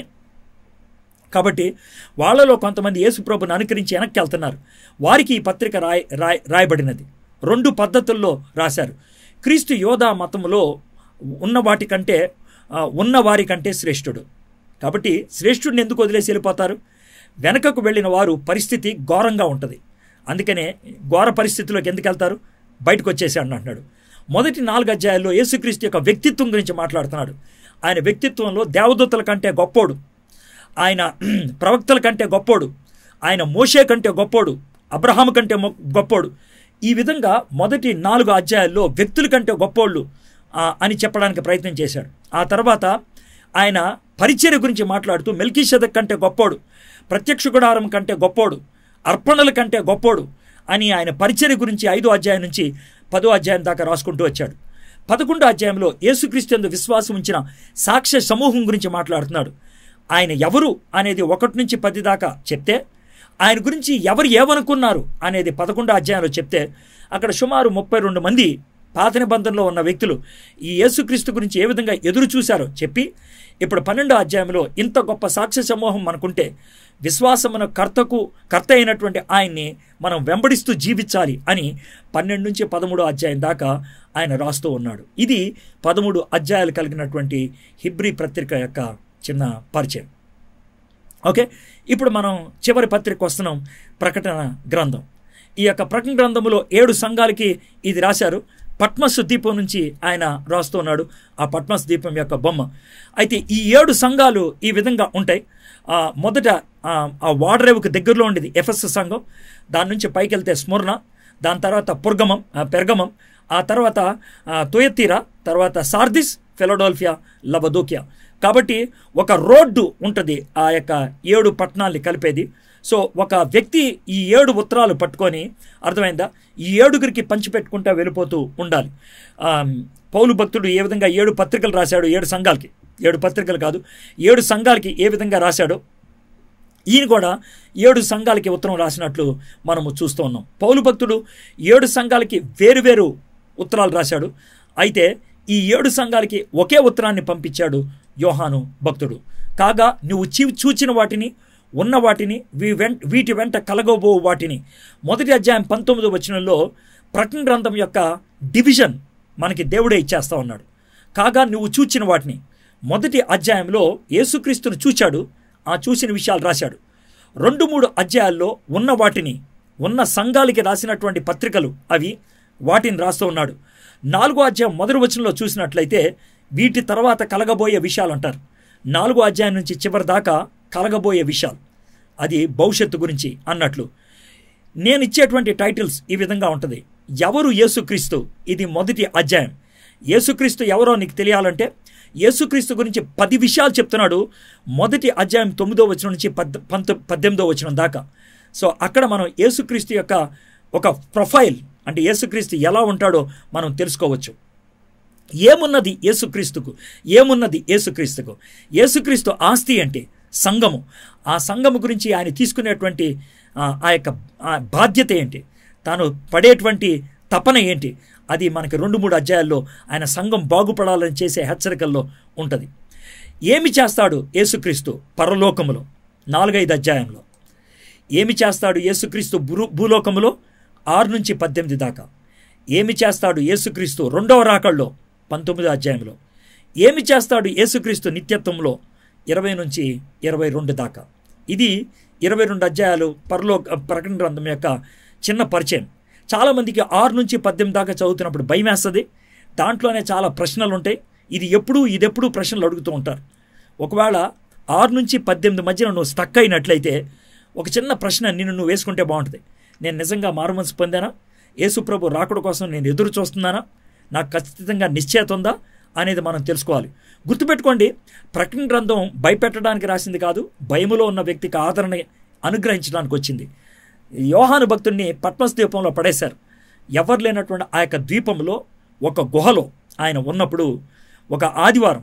కాబట్టి వాళ్ళలో కొంతమంది యేసుప్రభుని అనుకరించి వెనక్కి వెళ్తున్నారు వారికి ఈ పత్రిక రాయ రాయ రాయబడినది రెండు పద్ధతుల్లో రాశారు క్రీస్తు యోధా మతంలో ఉన్న వాటి కంటే ఆ, ఉన్న వారి కంటే శ్రేష్ఠుడు కాబట్టి శ్రేష్ఠుడిని ఎందుకు వదిలేసి వెళ్ళిపోతారు వెనకకు వెళ్ళిన వారు పరిస్థితి ఘోరంగా ఉంటుంది అందుకనే ఘోర పరిస్థితిలోకి ఎందుకు వెళ్తారు బయటకు వచ్చేసాడు అంటున్నాడు మొదటి నాలుగు అధ్యాయాల్లో యేసుక్రీస్తు యొక్క వ్యక్తిత్వం గురించి మాట్లాడుతున్నాడు ఆయన వ్యక్తిత్వంలో దేవదూతల కంటే గొప్పోడు ఆయన ప్రవక్తల కంటే గొప్పోడు ఆయన మోషే కంటే గొప్పోడు అబ్రహాం కంటే మొ- గొప్పోడు ఈ విధంగా మొదటి నాలుగు అధ్యాయాల్లో వ్యక్తుల కంటే గొప్పోళ్ళు ఆ, అని చెప్పడానికి ప్రయత్నం చేశాడు ఆ తర్వాత ఆయన పరిచర్య గురించి మాట్లాడుతూ మెల్కీషదక్ కంటే గొప్పోడు ప్రత్యక్ష గుడారం కంటే గొప్పోడు అర్పణల కంటే గొప్పోడు అని ఆయన పరిచర్య గురించి ఐదో అధ్యాయం నుంచి పదో అధ్యాయం దాకా రాసుకుంటూ వచ్చాడు పదకొండో అధ్యాయంలో యేసుక్రీస్తు విశ్వాసం ఉంచిన సాక్ష్య సమూహం గురించి మాట్లాడుతున్నాడు ఆయన ఎవరు అనేది ఒకటి నుంచి పది దాకా చెప్తే ఆయన గురించి ఎవరు ఏమనుకున్నారు అనేది పదకొండో అధ్యాయంలో చెప్తే అక్కడ సుమారు ముప్పై రెండు మంది పాత నిబంధనలో ఉన్న వ్యక్తులు ఈ యేసుక్రీస్తు గురించి ఏ విధంగా ఎదురు చూశారో చెప్పి ఇప్పుడు పన్నెండో అధ్యాయంలో ఇంత గొప్ప సాక్ష్య సమూహం మనకుంటే విశ్వాసమున కర్తకు కర్త అయినటువంటి ఆయన్ని మనం వెంబడిస్తూ జీవించాలి అని పన్నెండు నుంచి పదమూడో అధ్యాయం దాకా ఆయన రాస్తూ ఉన్నాడు ఇది పదమూడు అధ్యాయాలు కలిగినటువంటి హిబ్రీ పత్రిక యొక్క చిన్న పరిచయం ఓకే ఇప్పుడు మనం చివరి పత్రిక వస్తున్నాం ప్రకటన గ్రంథం ఈ యొక్క ప్రకటన గ్రంథములో ఏడు సంఘాలకి ఇది రాశారు పద్మస్ దీపం నుంచి ఆయన రాస్తూ ఉన్నాడు ఆ పద్మస్ దీపం యొక్క బొమ్మ అయితే ఈ ఏడు సంఘాలు ఈ విధంగా ఉంటాయి ఆ, మొదట ఆ, ఆ వాడరేవుకు దగ్గరలో ఉండేది ఎఫ్ఎస్ సంఘం దాని నుంచి పైకి వెళ్తే స్మరణ దాని తర్వాత పుర్గమం ఆ, పెర్గమం ఆ తర్వాత ఆ, తుయతీరా తర్వాత సార్దిస్ ఫిలడోల్ఫియా లబదోకియా కాబట్టి ఒక రోడ్డు ఉంటుంది ఆ యొక్క ఏడు పట్టణాల్ని కలిపేది సో ఒక వ్యక్తి ఈ ఏడు ఉత్తరాలు పట్టుకొని అర్థమైందా ఈ ఏడుగురికి పంచిపెట్టుకుంటా వెళ్ళిపోతూ ఉండాలి ఆ, పౌలు భక్తుడు ఏ విధంగా ఏడు పత్రికలు రాశాడు ఏడు సంఘాలకి ఏడు పత్రికలు కాదు ఏడు సంఘాలకి ఏ విధంగా రాశాడో ఈయన కూడా ఏడు సంఘాలకి ఉత్తరం రాసినట్లు మనము చూస్తూ ఉన్నాం పౌలు భక్తుడు ఏడు సంఘాలకి వేరువేరు ఉత్తరాలు రాశాడు అయితే ఈ ఏడు సంఘాలకి ఒకే ఉత్తరాన్ని పంపించాడు యోహాను భక్తుడు కాగా నువ్వు చీ చూచిన వాటిని ఉన్న వాటిని వీ వెంట వీటి వెంట కలగబో వాటిని మొదటి అధ్యాయం పంతొమ్మిదో వచనంలో ప్రకటన గ్రంథం యొక్క డివిజన్ మనకి దేవుడే ఇచ్చేస్తా ఉన్నాడు కాగా నువ్వు చూచిన వాటిని మొదటి అధ్యాయంలో యేసుక్రీస్తును చూచాడు ఆ చూసిన విషయాలు రాశాడు రెండు మూడు అధ్యాయాల్లో ఉన్న వాటిని ఉన్న సంఘాలకి రాసినటువంటి పత్రికలు అవి వాటిని రాస్తూ ఉన్నాడు నాలుగో అధ్యాయం మొదటి వచనంలో చూసినట్లయితే వీటి తర్వాత కలగబోయే విషయాలు అంటారు నాలుగో అధ్యాయం నుంచి చివరి దాకా కలగబోయే విషయాలు అది భవిష్యత్తు గురించి అన్నట్లు నేను ఇచ్చేటువంటి టైటిల్స్ ఈ విధంగా ఉంటుంది ఎవరు యేసుక్రీస్తు ఇది మొదటి అధ్యాయం యేసుక్రీస్తు ఎవరో నీకు తెలియాలంటే యేసుక్రీస్తు గురించి పది విషయాలు చెప్తున్నాడు మొదటి అధ్యాయం తొమ్మిదో వచనం నుంచి పద్ పంతొ పద్దెనిమిదో వచనం దాకా సో అక్కడ మనం యేసుక్రీస్తు యొక్క ఒక ప్రొఫైల్ అంటే యేసుక్రీస్తు ఎలా ఉంటాడో మనం తెలుసుకోవచ్చు ఏమున్నది యేసుక్రీస్తుకు ఏమున్నది యేసుక్రీస్తుకు యేసుక్రీస్తు ఆస్తి అంటే సంఘము ఆ సంఘము గురించి ఆయన తీసుకునేటువంటి ఆ, ఆ యొక్క ఆ బాధ్యత ఏంటి తాను పడేటువంటి తపన ఏంటి అది మనకి రెండు మూడు అధ్యాయాల్లో ఆయన సంఘం బాగుపడాలని చేసే హెచ్చరికల్లో ఉంటుంది ఏమి చేస్తాడు యేసుక్రీస్తు పరలోకములో నాలుగైదు అధ్యాయంలో ఏమి చేస్తాడు యేసుక్రీస్తు భూ భూలోకములో ఆరు నుంచి పద్దెనిమిది దాకా ఏమి చేస్తాడు యేసుక్రీస్తు రెండవ రాకల్లో పంతొమ్మిదో అధ్యాయంలో ఏమి చేస్తాడు యేసుక్రీస్తు నిత్యత్వంలో ఇరవై నుంచి ఇరవై రెండు దాకా ఇది ఇరవై రెండు అధ్యాయాలు పరలో ప్రకటన గ్రంథం యొక్క చిన్న పరిచయం చాలామందికి ఆరు నుంచి పద్దెనిమిది దాకా చదువుతున్నప్పుడు భయం వేస్తుంది దాంట్లోనే చాలా ప్రశ్నలు ఉంటాయి ఇది ఎప్పుడు ఇది ఎప్పుడు ప్రశ్నలు అడుగుతూ ఉంటారు ఒకవేళ ఆరు నుంచి పద్దెనిమిది మధ్యన నువ్వు స్టక్ అయినట్లయితే ఒక చిన్న ప్రశ్న నిన్ను నువ్వు వేసుకుంటే బాగుంటుంది నేను నిజంగా మారుమనసు పొందానా యేసుప్రభు రాకడ కోసం నేను ఎదురు చూస్తున్నానా నాకు ఖచ్చితంగా నిశ్చయత ఉందా అనేది మనం తెలుసుకోవాలి గుర్తుపెట్టుకోండి ప్రకటన గ్రంథం భయపెట్టడానికి రాసింది కాదు భయములో ఉన్న వ్యక్తికి ఆదరణ అనుగ్రహించడానికి వచ్చింది యోహాను భక్తుడిని పద్మస్ ద్వీపంలో పడేశారు ఎవరు లేనటువంటి ఆ యొక్క ద్వీపంలో ఒక గుహలో ఆయన ఉన్నప్పుడు ఒక ఆదివారం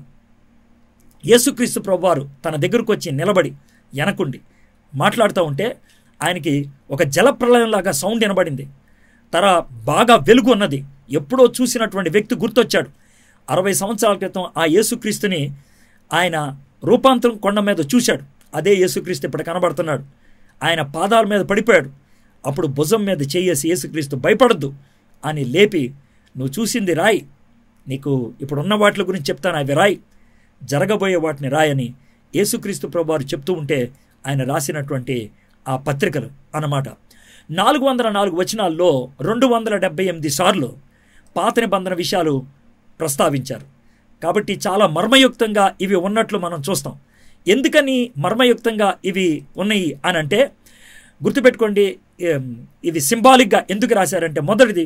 యేసుక్రీస్తు ప్రభువారు తన దగ్గరకు వచ్చి నిలబడి వెనకుండి మాట్లాడుతూ ఉంటే ఆయనకి ఒక జలప్రలయంలాగా సౌండ్ వినబడింది తర బాగా వెలుగు ఉన్నది ఎప్పుడో చూసినటువంటి వ్యక్తి గుర్తొచ్చాడు అరవై సంవత్సరాల క్రితం ఆ యేసుక్రీస్తుని ఆయన రూపాంతరం కొండ మీద చూశాడు అదే యేసుక్రీస్తు ఇప్పుడు కనబడుతున్నాడు ఆయన పాదాల మీద పడిపోయాడు అప్పుడు భుజం మీద చేయేసి యేసుక్రీస్తు భయపడద్దు అని లేపి నువ్వు చూసింది రాయి నీకు ఇప్పుడున్న వాటి గురించి చెప్తాను అవి రాయి జరగబోయే వాటిని రాయని యేసుక్రీస్తు ప్రభువారు చెప్తూ ఉంటే ఆయన రాసినటువంటి ఆ పత్రికలు అన్నమాట నాలుగు వందల నాలుగు వచనాల్లో రెండు వందల డెబ్బై ఎనిమిది సార్లు పాత నిబంధన విషయాలు ప్రస్తావించారు కాబట్టి చాలా మర్మయుక్తంగా ఇవి ఉన్నట్లు మనం చూస్తాం ఎందుకని మర్మయుక్తంగా ఇవి ఉన్నాయి అని అంటే గుర్తుపెట్టుకోండి ఏం, ఇవి సింబాలిక్గా ఎందుకు రాశారంటే మొదటిది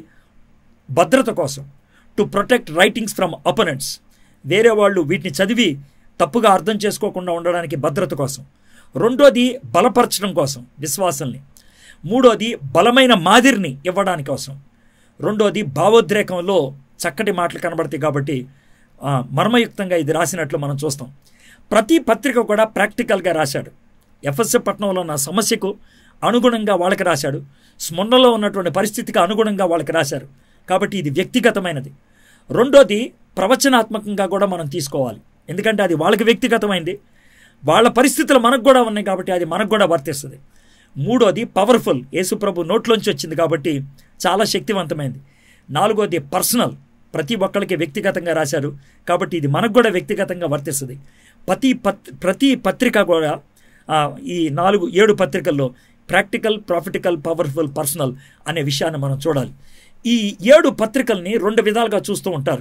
భద్రత కోసం to protect writings from opponents వేరే వాళ్ళు వీటిని చదివి తప్పుగా అర్థం చేసుకోకుండా ఉండడానికి భద్రత కోసం రెండోది బలపరచడం కోసం విశ్వాసాల్ని మూడోది బలమైన మాదిరిని ఇవ్వడానికి కోసం రెండోది భావోద్రేకంలో చక్కటి మాటలు కనబడతాయి కాబట్టి ఆ, మర్మయుక్తంగా ఇది రాసినట్లు మనం చూస్తాం ప్రతి పత్రిక కూడా ప్రాక్టికల్గా రాశాడు ఎఫ్ఎస్ఎ పట్టణంలో ఉన్న సమస్యకు అనుగుణంగా వాళ్ళకి రాశాడు స్మరణలో ఉన్నటువంటి పరిస్థితికి అనుగుణంగా వాళ్ళకి రాశారు కాబట్టి ఇది వ్యక్తిగతమైనది రెండోది ప్రవచనాత్మకంగా కూడా మనం తీసుకోవాలి ఎందుకంటే అది వాళ్ళకి వ్యక్తిగతమైంది వాళ్ళ పరిస్థితులు మనకు కూడా ఉన్నాయి కాబట్టి అది మనకు కూడా వర్తిస్తుంది మూడోది పవర్ఫుల్ యేసుప్రభు నోట్లోంచి వచ్చింది కాబట్టి చాలా శక్తివంతమైంది నాలుగోది పర్సనల్ ప్రతి ఒక్కరికి వ్యక్తిగతంగా రాశారు కాబట్టి ఇది మనకు కూడా వ్యక్తిగతంగా వర్తిస్తుంది ప్రతి పత్ ప్రతి పత్రిక కూడా ఆ, ఈ నాలుగు ఏడు పత్రికల్లో ప్రాక్టికల్ ప్రాఫిటికల్ పవర్ఫుల్ పర్సనల్ అనే విషయాన్ని మనం చూడాలి ఈ ఏడు పత్రికల్ని రెండు విధాలుగా చూస్తూ ఉంటారు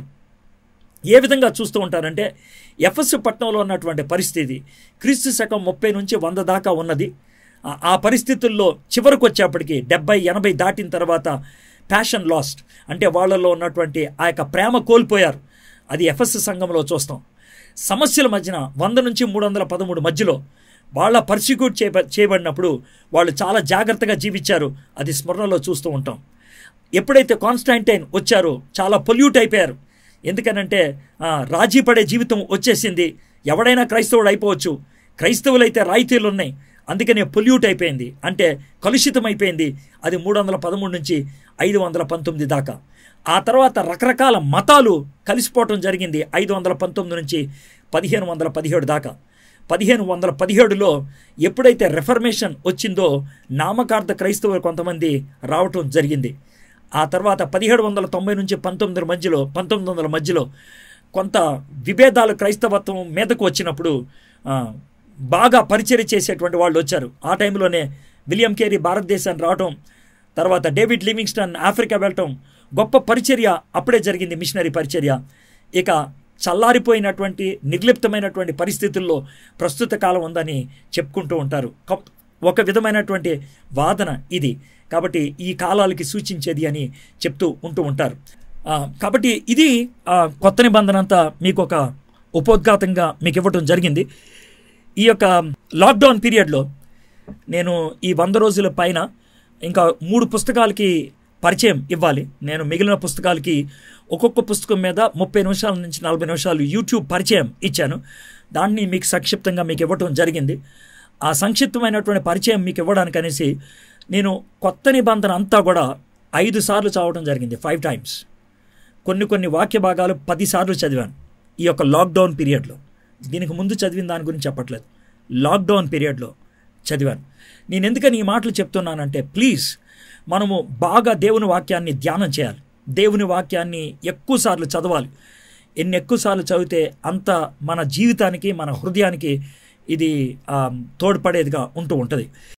ఏ విధంగా చూస్తూ ఉంటారంటే ఎఫ్ఎస్ పట్టణంలో ఉన్నటువంటి పరిస్థితి క్రీస్తు శకం ముప్పై నుంచి వంద దాకా ఉన్నది ఆ- ఆ పరిస్థితుల్లో చివరకు వచ్చేప్పటికి డెబ్బై ఎనభై దాటిన తర్వాత ప్యాషన్ లాస్ట్ అంటే వాళ్ళలో ఉన్నటువంటి ఆ యొక్క ప్రేమ కోల్పోయారు అది ఎఫ్ఎస్ సంఘంలో చూస్తాం సమస్యల మధ్యన వంద నుంచి మూడు వందల పదమూడు మధ్యలో వాళ్ళ పర్సిక్యూట్ చేయ చేయబడినప్పుడు వాళ్ళు చాలా జాగ్రత్తగా జీవించారు అది స్మరణలో చూస్తూ ఉంటాం ఎప్పుడైతే కాన్స్టాంటైన్ వచ్చారో చాలా పొల్యూట్ అయిపోయారు ఎందుకనంటే ఆ, రాజీ పడే జీవితం వచ్చేసింది ఎవడైనా క్రైస్తవుడు అయిపోవచ్చు క్రైస్తవులైతే రాయితీలు ఉన్నాయి అందుకనే పొల్యూట్ అయిపోయింది అంటే కలుషితం అయిపోయింది అది మూడు వందల పదమూడు నుంచి ఐదు వందల పంతొమ్మిది దాకా ఆ తర్వాత రకరకాల మతాలు కలిసిపోవటం జరిగింది ఐదు వందల పంతొమ్మిది నుంచి పదిహేను వందల పదిహేడు దాకా పదిహేను వందల పదిహేడులో ఎప్పుడైతే రెఫర్మేషన్ వచ్చిందో నామకార్థ క్రైస్తవులు కొంతమంది రావటం జరిగింది ఆ తర్వాత పదిహేడు వందల తొంభై నుంచి పంతొమ్మిది మధ్యలో పంతొమ్మిది వందల మధ్యలో కొంత విభేదాలు క్రైస్తవత్వం మీదకు వచ్చినప్పుడు ఆ, బాగా పరిచయం చేసేటువంటి వాళ్ళు వచ్చారు ఆ టైంలోనే విలియం కేరీ భారతదేశాన్ని రావటం తర్వాత డేవిడ్ లివింగ్స్టన్ ఆఫ్రికా వెళ్ళటం గొప్ప పరిచర్య అప్పుడే జరిగింది మిషనరీ పరిచర్య ఇక చల్లారిపోయినటువంటి నిర్లిప్తమైనటువంటి పరిస్థితుల్లో ప్రస్తుత కాలం ఉందని చెప్పుకుంటూ ఉంటారు కప్- ఒక విధమైనటువంటి వాదన ఇది కాబట్టి ఈ కాలాలకి సూచించేది అని చెప్తూ ఉంటూ ఉంటారు ఆ, కాబట్టి ఇది ఆ, కొత్త నిబంధన అంతా మీకు ఒక ఉపోద్ఘాతంగా మీకు ఇవ్వటం జరిగింది ఈ యొక్క లాక్డౌన్ పీరియడ్లో నేను ఈ వంద రోజుల పైన ఇంకా మూడు పుస్తకాలకి పరిచయం ఇవ్వాలి నేను మిగిలిన పుస్తకాలకి ఒక్కొక్క పుస్తకం మీద ముప్పై నిమిషాల నుంచి నలభై నిమిషాలు యూట్యూబ్ పరిచయం ఇచ్చాను దాన్ని మీకు సంక్షిప్తంగా మీకు ఇవ్వటం జరిగింది ఆ సంక్షిప్తమైనటువంటి పరిచయం మీకు ఇవ్వడానికి అనేసి నేను కొత్త నిబంధన అంతా కూడా ఐదు సార్లు చదవడం జరిగింది ఫైవ్ టైమ్స్ కొన్ని కొన్ని వాక్య భాగాలు పదిసార్లు చదివాను ఈ యొక్క లాక్డౌన్ పీరియడ్లో దీనికి ముందు చదివిన దాని గురించి చెప్పట్లేదు లాక్డౌన్ పీరియడ్లో చదివాను నేను ఎందుకని ఈ మాటలు చెప్తున్నానంటే ప్లీజ్ మనము బాగా దేవుని వాక్యాన్ని ధ్యానం చేయాలి దేవుని వాక్యాన్ని ఎక్కువసార్లు చదవాలి ఎన్ని ఎక్కువసార్లు చదివితే అంత మన జీవితానికి మన హృదయానికి ఇది ఆ, తోడ్పడేదిగా ఉంటూ ఉంటుంది